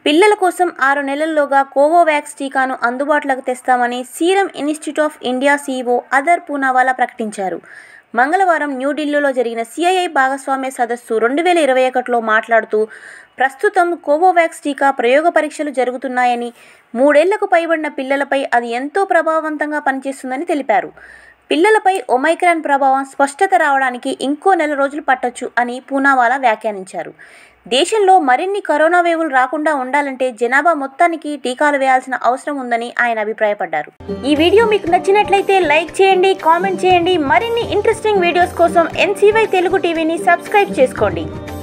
పిల్లల కోసం ఆరు నెలల్లోగా కోవోవాక్స్ టీకాను అందుబాటులోకి తెస్తామని Serum Institute of India CEO Adar Poonawalla ప్రకటించారు మంగళవారం న్యూఢిల్లీలో జరిగిన సిఐఐ భాగస్వామ్య సదస్సు రెండు వేల ఇరవై ఒకటిలో మాట్లాడుతూ ప్రస్తుతం కోవోవాక్స్ టీకా ప్రయోగ పరీక్షలు జరుగుతున్నాయని మూడేళ్లకు పైబడిన పిల్లలపై అది ఎంతో ప్రభావవంతంగా పనిచేస్తుందని తెలిపారు పిల్లలపై ఒమైక్రాన్ ప్రభావం స్పష్టత రావడానికి ఇంకో నెల రోజులు పట్టొచ్చు అని పూనావాలా వ్యాఖ్యానించారు దేశంలో మరిన్ని కరోనా వేవులు రాకుండా ఉండాలంటే జనాభా మొత్తానికి టీకాలు వేయాల్సిన అవసరం ఉందని ఆయన అభిప్రాయపడ్డారు ఈ వీడియో మీకు నచ్చినట్లయితే లైక్ చేయండి కామెంట్ చేయండి మరిన్ని ఇంట్రెస్టింగ్ వీడియోస్ కోసం ఎన్సీవై తెలుగు టీవీని సబ్స్క్రైబ్ చేసుకోండి